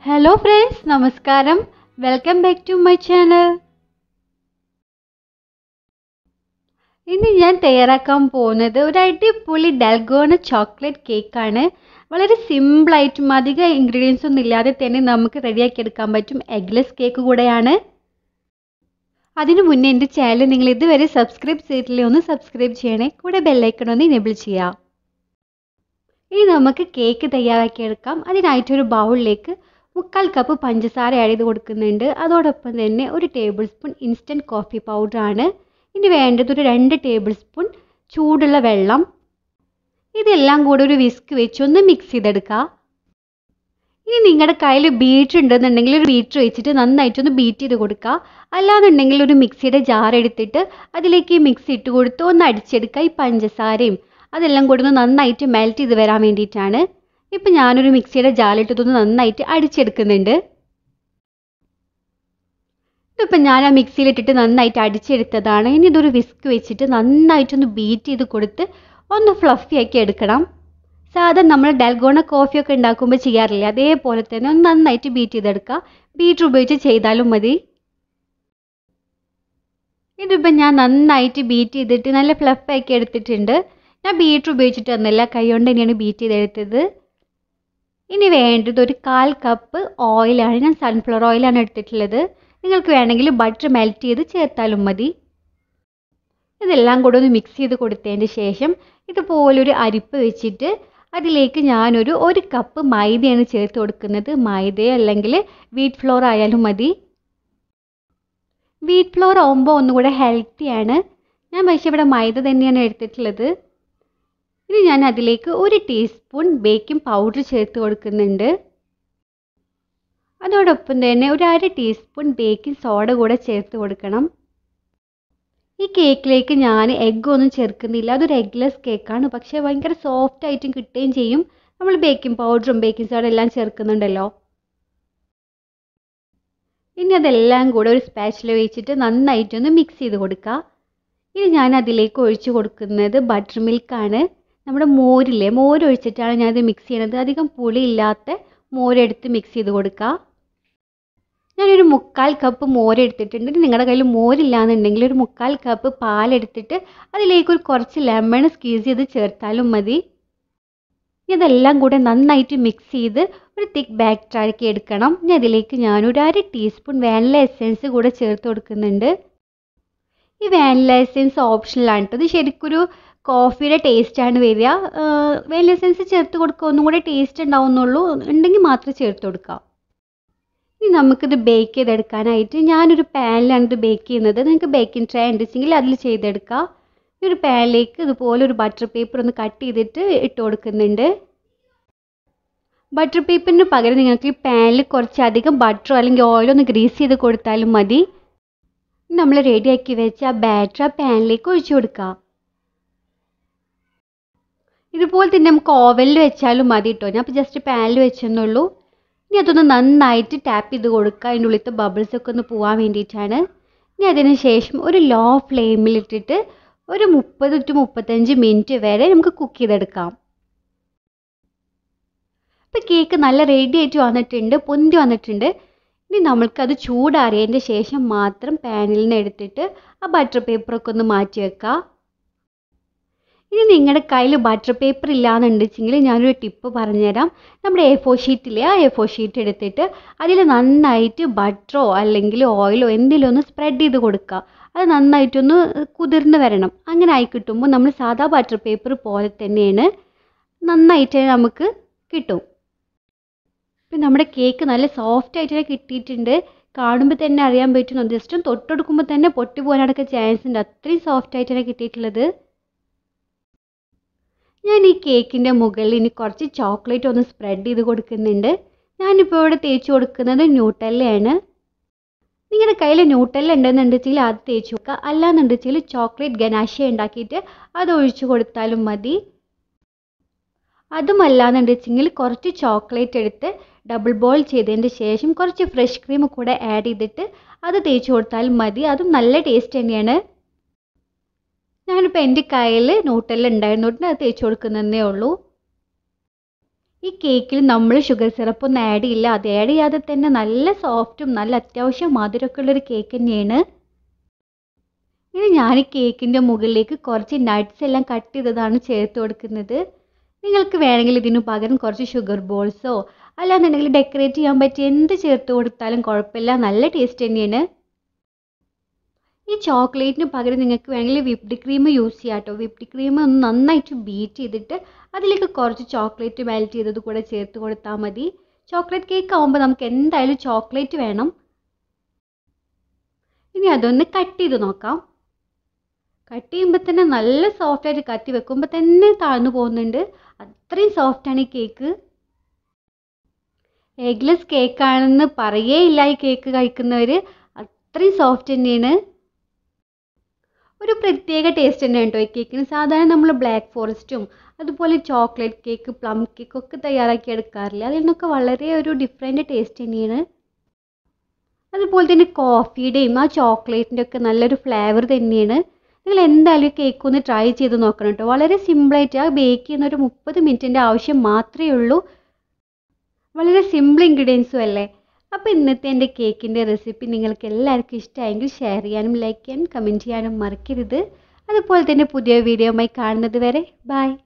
hello friends നമസ്കാരം welcome back to my channel ഇന്ന് ഞാൻ തയ്യാറാക്കാൻ പോകുന്നത് ഒരു അടിപൊളി ഡൽഗോണ ചോക്ലേറ്റ് കേക്കാണ് വളരെ സിമ്പിളായിട്ടും അധികം ഇൻഗ്രീഡിയൻസ് ഒന്നും ഇല്ലാതെ തന്നെ നമുക്ക് റെഡിയാക്കി എടുക്കാൻ പറ്റും എഗ്ലെസ് കേക്ക് കൂടെയാണ് അതിനു മുന്നേ എൻ്റെ ചാനൽ നിങ്ങൾ ഇതുവരെ സബ്സ്ക്രൈബ് ചെയ്തിട്ടില്ലേ ഒന്ന് സബ്സ്ക്രൈബ് ചെയ്യണേ കൂടെ ബെല്ലൈക്കൺ ഒന്ന് ഇനേബിൾ ചെയ്യാം ഇനി നമുക്ക് കേക്ക് തയ്യാറാക്കിയെടുക്കാം അതിനായിട്ടൊരു ബൗളിലേക്ക് മുക്കാൽ കപ്പ് പഞ്ചസാര ആഡ് ചെയ്ത് കൊടുക്കുന്നുണ്ട് അതോടൊപ്പം തന്നെ ഒരു ടേബിൾ സ്പൂൺ ഇൻസ്റ്റൻറ്റ് കോഫി പൗഡറാണ് ഇനി വേണ്ടത് ഒരു രണ്ട് ടേബിൾ സ്പൂൺ ചൂടുള്ള വെള്ളം ഇതെല്ലാം കൂടെ ഒരു വിസ്ക് വെച്ച് ഒന്ന് മിക്സ് ചെയ്തെടുക്കുക ഇനി നിങ്ങളുടെ കയ്യിൽ ബീറ്റർ ഉണ്ടെന്നുണ്ടെങ്കിൽ ഒരു ബീറ്റർ വെച്ചിട്ട് നന്നായിട്ടൊന്ന് ബീറ്റ് ചെയ്ത് കൊടുക്കുക അല്ലാന്നുണ്ടെങ്കിൽ ഒരു മിക്സിയുടെ ജാർ എടുത്തിട്ട് അതിലേക്ക് ഈ മിക്സി ഇട്ട് കൊടുത്ത് ഒന്ന് അടിച്ചെടുക്കുക ഈ പഞ്ചസാരയും അതെല്ലാം കൂടി ഒന്ന് നന്നായിട്ട് മെൽറ്റ് ചെയ്ത് വരാൻ വേണ്ടിയിട്ടാണ് ഇപ്പം ഞാനൊരു മിക്സിയുടെ ജാലിട്ടതൊന്ന് നന്നായിട്ട് അടിച്ചെടുക്കുന്നുണ്ട് ഇതിപ്പോൾ ഞാൻ ആ മിക്സിയിലിട്ടിട്ട് നന്നായിട്ട് അടിച്ചെടുത്തതാണ് ഇനി ഇതൊരു വിസ്ക് വെച്ചിട്ട് നന്നായിട്ടൊന്ന് ബീറ്റ് ചെയ്ത് കൊടുത്ത് ഒന്ന് ഫ്ലഫി ആക്കി എടുക്കണം സാധാരണ നമ്മൾ ഡൽഗോണ കോഫിയൊക്കെ ഉണ്ടാക്കുമ്പോൾ ചെയ്യാറില്ല അതേപോലെ തന്നെ ഒന്ന് നന്നായിട്ട് ബീറ്റ് ചെയ്തെടുക്കുക ബീറ്റർ ഉപയോഗിച്ച് ചെയ്താലും മതി ഇതിപ്പോൾ ഞാൻ നന്നായിട്ട് ബീറ്റ് ചെയ്തിട്ട് നല്ല ഫ്ലഫ് ആക്കി എടുത്തിട്ടുണ്ട് ഞാൻ ബീറ്റർ ഉപയോഗിച്ചിട്ട് തന്നില്ല കൈ കൊണ്ട് തന്നെയാണ് ബീറ്റ് ചെയ്തെടുത്തത് ഇനി വേണ്ടത് ഒരു കാൽ കപ്പ് ഓയിലാണ് ഞാൻ സൺഫ്ലവർ ഓയിലാണ് എടുത്തിട്ടുള്ളത് നിങ്ങൾക്ക് വേണമെങ്കിൽ ബട്ടർ മെൽറ്റ് ചെയ്ത് ചേർത്താലും മതി ഇതെല്ലാം കൂടെ ഒന്ന് മിക്സ് ചെയ്ത് കൊടുത്തതിന് ശേഷം ഇതുപോലൊരു അരിപ്പ് വെച്ചിട്ട് അതിലേക്ക് ഞാനൊരു ഒരു കപ്പ് മൈദയാണ് ചേർത്ത് കൊടുക്കുന്നത് മൈദയോ അല്ലെങ്കിൽ വീറ്റ് ഫ്ലോർ ആയാലും മതി വീറ്റ് ഫ്ലോർ ആകുമ്പോൾ ഒന്നുകൂടെ ഹെൽത്തിയാണ് ഞാൻ പക്ഷേ ഇവിടെ മൈദ തന്നെയാണ് എടുത്തിട്ടുള്ളത് ഇനി ഞാൻ അതിലേക്ക് ഒരു ടീസ്പൂൺ ബേക്കിംഗ് പൗഡർ ചേർത്ത് കൊടുക്കുന്നുണ്ട് അതോടൊപ്പം തന്നെ ഒരു അര ടീസ്പൂൺ ബേക്കിംഗ് സോഡ കൂടെ ചേർത്ത് കൊടുക്കണം ഈ കേക്കിലേക്ക് ഞാൻ എഗ്ഗ് ഒന്നും ചേർക്കുന്നില്ല അതൊരു എഗ്ലെസ് കേക്കാണ് പക്ഷേ ഭയങ്കര സോഫ്റ്റ് ആയിട്ടും കിട്ടുകയും ചെയ്യും നമ്മൾ ബേക്കിംഗ് പൗഡറും ബേക്കിംഗ് സോഡ എല്ലാം ചേർക്കുന്നുണ്ടല്ലോ ഇനി അതെല്ലാം കൂടെ ഒരു സ്പാച്ചിൽ വെച്ചിട്ട് നന്നായിട്ടൊന്ന് മിക്സ് ചെയ്ത് കൊടുക്കുക ഇനി ഞാൻ അതിലേക്ക് ഒഴിച്ചു കൊടുക്കുന്നത് ബട്ടർ മിൽക്കാണ് നമ്മുടെ മോരില്ലേ മോര് ഒഴിച്ചിട്ടാണ് ഞാനിത് മിക്സ് ചെയ്യണത് അധികം പുളിയില്ലാത്ത മോരെടുത്ത് മിക്സ് ചെയ്ത് കൊടുക്കുക ഞാനൊരു മുക്കാൽ കപ്പ് മോര് എടുത്തിട്ടുണ്ട് നിങ്ങളുടെ കയ്യിൽ മോരില്ലാന്നുണ്ടെങ്കിൽ ഒരു മുക്കാൽ കപ്പ് പാലെടുത്തിട്ട് അതിലേക്ക് ഒരു കുറച്ച് ലെമൺ സ്ക്വീസ് ചെയ്ത് ചേർത്താലും മതി ഇതെല്ലാം കൂടെ നന്നായിട്ട് മിക്സ് ചെയ്ത് ഒരു തിക്ക് ബാറ്റർ ആക്കി എടുക്കണം ഇനി അതിലേക്ക് ഞാനൊരു അര ടീസ്പൂൺ വാനില എസെൻസ് കൂടെ ചേർത്ത് കൊടുക്കുന്നുണ്ട് ഈ വാനില എസെൻസ് ഓപ്ഷനിലാണ് കേട്ടോ ഇത് ശരിക്കൊരു കോഫിയുടെ ടേസ്റ്റാണ് വരിക വാനില എസെൻസ് ചേർത്ത് കൊടുക്കുക ഒന്നും കൂടെ ടേസ്റ്റ് ഉണ്ടാവുന്നുള്ളൂ ഉണ്ടെങ്കിൽ മാത്രം ചേർത്ത് കൊടുക്കുക ഇനി നമുക്കിത് ബേക്ക് ചെയ്തെടുക്കാനായിട്ട് ഞാനൊരു പാനിലാണ് ഇത് ബേക്ക് ചെയ്യുന്നത് നിങ്ങൾക്ക് ബേക്കിംഗ് ട്രേ ഉണ്ടെങ്കിൽ അതിൽ ചെയ്തെടുക്കുക ഈ ഒരു പാനിലേക്ക് ഇതുപോലെ ഒരു ബട്ടർ പേപ്പർ ഒന്ന് കട്ട് ചെയ്തിട്ട് ഇട്ട് കൊടുക്കുന്നുണ്ട് ബട്ടർ പേപ്പറിന് പകരം നിങ്ങൾക്ക് ഈ പാനിൽ കുറച്ചധികം ബട്ടറോ അല്ലെങ്കിൽ ഓയിലോ ഒന്ന് ഗ്രീസ് ചെയ്ത് കൊടുത്താലും മതി നമ്മൾ റെഡിയാക്കി വെച്ച ആ ബാറ്റർ ആ പാനിലേക്ക് ഒഴിച്ചു കൊടുക്കുക ഇതുപോലെ തന്നെ നമുക്ക് ഓവനിൽ വെച്ചാലും മതി കേട്ടോ ഞാൻ ഇപ്പോൾ ജസ്റ്റ് പാനിൽ വെച്ചെന്നുള്ളൂ ഇനി അതൊന്ന് നന്നായിട്ട് ടാപ്പ് ചെയ്ത് കൊടുക്കുക അതിൻ്റെ ഉള്ളിലത്തെ ബബിൾസ് ഒക്കെ ഒന്ന് പോകാൻ വേണ്ടിയിട്ടാണ് ഇനി അതിന് ശേഷം ഒരു ലോ ഫ്ലെയിമിലിട്ടിട്ട് ഒരു മുപ്പത് ടു മുപ്പത്തഞ്ച് മിനിറ്റ് വരെ നമുക്ക് കുക്ക് ചെയ്തെടുക്കാം ഇപ്പം കേക്ക് നല്ല റെഡി ആയിട്ട് വന്നിട്ടുണ്ട് പൊന്തി വന്നിട്ടുണ്ട് ഇനി നമ്മൾക്കത് ചൂടാറിയതിൻ്റെ ശേഷം മാത്രം പാനിൽ നിന്ന് എടുത്തിട്ട് ആ ബട്ടർ പേപ്പറൊക്കെ ഒന്ന് മാറ്റി വെക്കുക ഇനി നിങ്ങളുടെ കയ്യിൽ ബട്ടർ പേപ്പർ ഇല്ലാന്നുണ്ടെങ്കിൽ ഞാനൊരു ടിപ്പ് പറഞ്ഞുതരാം നമ്മുടെ എ ഫോർ ഷീറ്റിലെ ആ എ ഫോർ ഷീറ്റ് എടുത്തിട്ട് അതിൽ നന്നായിട്ട് ബട്ടറോ അല്ലെങ്കിൽ ഓയിലോ എന്തെങ്കിലും ഒന്ന് സ്പ്രെഡ് ചെയ്ത് കൊടുക്കുക അത് നന്നായിട്ടൊന്ന് കുതിർന്ന് വരണം അങ്ങനെ ആയി കിട്ടുമ്പോൾ നമ്മൾ സാധാ ബട്ടർ പേപ്പർ പോലെ തന്നെയാണ് നന്നായിട്ട് നമുക്ക് കിട്ടും ഇപ്പം നമ്മുടെ കേക്ക് നല്ല സോഫ്റ്റ് ആയിട്ട് കിട്ടിയിട്ടുണ്ട് കാണുമ്പോൾ തന്നെ അറിയാൻ പറ്റുന്നു ജസ്റ്റ് തൊട്ടെടുക്കുമ്പോൾ തന്നെ പൊട്ടി പോകാനൊക്കെ ചാൻസ് ഉണ്ട് അത്രയും സോഫ്റ്റ് ആയിട്ടാണ് കിട്ടിയിട്ടുള്ളത് ഞാൻ ഈ കേക്കിൻ്റെ മുകളിൽ ഇനി കുറച്ച് ചോക്ലേറ്റ് ഒന്ന് സ്പ്രെഡ് ചെയ്ത് കൊടുക്കുന്നുണ്ട് ഞാനിപ്പോൾ ഇവിടെ തേച്ച് കൊടുക്കുന്നത് ന്യൂട്ടല്ലയാണ് നിങ്ങളുടെ കയ്യിൽ ന്യൂട്ടല്ല ഉണ്ടെന്നുണ്ടെങ്കിൽ അത് തേച്ച് വെക്കുക അല്ലാന്നുണ്ടെങ്കിൽ ചോക്ലേറ്റ് ഗനാശ ഉണ്ടാക്കിയിട്ട് അത് ഒഴിച്ചു കൊടുത്താലും മതി അതുമല്ലാന്നുണ്ടെങ്കിൽ കുറച്ച് ചോക്ലേറ്റ് എടുത്ത് ഡബിൾ ബോയിൽ ചെയ്തതിൻ്റെ ശേഷം കുറച്ച് ഫ്രഷ് ക്രീം കൂടെ ആഡ് ചെയ്തിട്ട് അത് തേച്ച് കൊടുത്താലും മതി അതും നല്ല ടേസ്റ്റ് തന്നെയാണ് ഞാനിപ്പോൾ എൻ്റെ കയ്യിൽ ന്യൂട്ടെല്ലാം ഉണ്ടായിരുന്നോണ്ട് അത് തേച്ച് കൊടുക്കുന്നതേ ഉള്ളൂ ഈ കേക്കിൽ നമ്മൾ ഷുഗർ സിറപ്പ് ഒന്നും ആഡ് ചെയ്യില്ല അത് ആഡ് ചെയ്യാതെ തന്നെ നല്ല സോഫ്റ്റും നല്ല അത്യാവശ്യം മധുരമൊക്കെ ഉള്ളൊരു കേക്ക് തന്നെയാണ് ഇനി ഞാൻ ഈ കേക്കിൻ്റെ മുകളിലേക്ക് കുറച്ച് നട്ട്സ് എല്ലാം കട്ട് ചെയ്തതാണ് ചേർത്ത് കൊടുക്കുന്നത് നിങ്ങൾക്ക് വേണമെങ്കിൽ ഇതിനു പകരം കുറച്ച് ഷുഗർ ബോൾസോ അല്ലാന്നുണ്ടെങ്കിൽ ഡെക്കറേറ്റ് ചെയ്യാൻ പറ്റിയ എന്ത് ചേർത്ത് കൊടുത്താലും കുഴപ്പമില്ല നല്ല ടേസ്റ്റ് തന്നെയാണ് ഈ ചോക്ലേറ്റിന് പകരം നിങ്ങൾക്ക് വേണമെങ്കിൽ വിപ്ഡ് ക്രീം യൂസ് ചെയ്യാം കേട്ടോ വിപ്ഡ് ക്രീം ഒന്ന് നന്നായിട്ട് ബീറ്റ് ചെയ്തിട്ട് അതിലേക്ക് കുറച്ച് ചോക്ലേറ്റ് മെൽറ്റ് ചെയ്തത് കൂടെ ചേർത്ത് കൊടുത്താൽ മതി ചോക്ലേറ്റ് കേക്ക് ആകുമ്പോൾ നമുക്ക് എന്തായാലും ചോക്ലേറ്റ് വേണം ഇനി അതൊന്ന് കട്ട് ചെയ്ത് നോക്കാം കട്ട് ചെയ്യുമ്പോൾ തന്നെ നല്ല സോഫ്റ്റായിട്ട് കത്തി വെക്കുമ്പോൾ തന്നെ താഴ്ന്നു പോകുന്നുണ്ട് അത്രയും സോഫ്റ്റാണ് ഈ കേക്ക് എഗ്ലെസ് കേക്കാണെന്ന് പറയേ ഇല്ല ഈ കേക്ക് കഴിക്കുന്നവർ അത്രയും സോഫ്റ്റ് തന്നെയാണ് ഒരു പ്രത്യേക ടേസ്റ്റ് തന്നെയാണ് കേട്ടോ ഈ കേക്കിന് സാധാരണ നമ്മൾ ബ്ലാക്ക് ഫോറസ്റ്റും അതുപോലെ ചോക്ലേറ്റ് കേക്ക് പ്ലം കേക്ക് ഒക്കെ തയ്യാറാക്കി എടുക്കാറില്ല അതിൽ നിന്നൊക്കെ വളരെ ഒരു ഡിഫറെൻറ്റ് ടേസ്റ്റ് തന്നെയാണ് അതുപോലെ തന്നെ കോഫിയുടെയും ആ ചോക്ലേറ്റിൻ്റെ ഒക്കെ നല്ലൊരു ഫ്ലേവർ തന്നെയാണ് നിങ്ങൾ എന്തായാലും ഈ കേക്ക് ഒന്ന് ട്രൈ ചെയ്ത് നോക്കണം കേട്ടോ വളരെ സിമ്പിളായിട്ട് ആ ബേക്ക് ചെയ്യുന്ന ഒരു മുപ്പത് മിനിറ്റിൻ്റെ ആവശ്യം മാത്രമേ ഉള്ളൂ വളരെ സിമ്പിൾ ഇൻഗ്രീഡിയൻസും അല്ലേ അപ്പോൾ ഇന്നത്തെ എൻ്റെ കേക്കിൻ്റെ റെസിപ്പി നിങ്ങൾക്ക് എല്ലാവർക്കും ഇഷ്ടമായെങ്കിൽ ഷെയർ ചെയ്യാനും ലൈക്ക് ചെയ്യാനും കമൻറ്റ് ചെയ്യാനും മറക്കരുത് അതുപോലെ തന്നെ പുതിയ വീഡിയോയുമായി കാണുന്നത് വരെ ബൈ